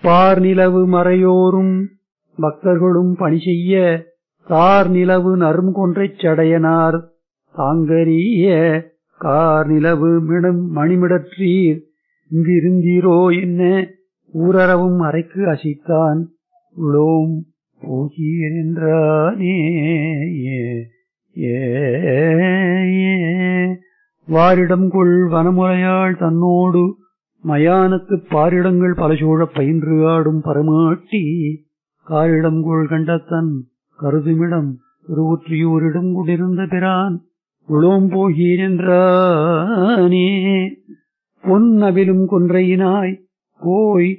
பார் நிலவு மறையோரும் பக்தர்களும் பணி செய்ய தார் நிலவு நரும் கொன்றைச் சடையனார் தாங்கரிய கார் நிலவு மிடம் மணிமிடற்றீர் இங்கிருந்தீரோ என்ன ஊரறவும் அறைக்கு அசைத்தான் உளோம் போகீர் என்றானே ஏ வாரிடம் கொள் வனமுறையாள் தன்னோடு மயானத்துப் பாரிடங்கள் பல சூழப் பயின்று ஆடும் பரமாட்டி காரிடம் கொள் கண்டத்தன் கருதுமிடம் திருவுற்றியூரிடம் குடிருந்த பிரான் உளோம் போகீர் என்றானே பொன் அவிலும் கொன்றையினாய் போய்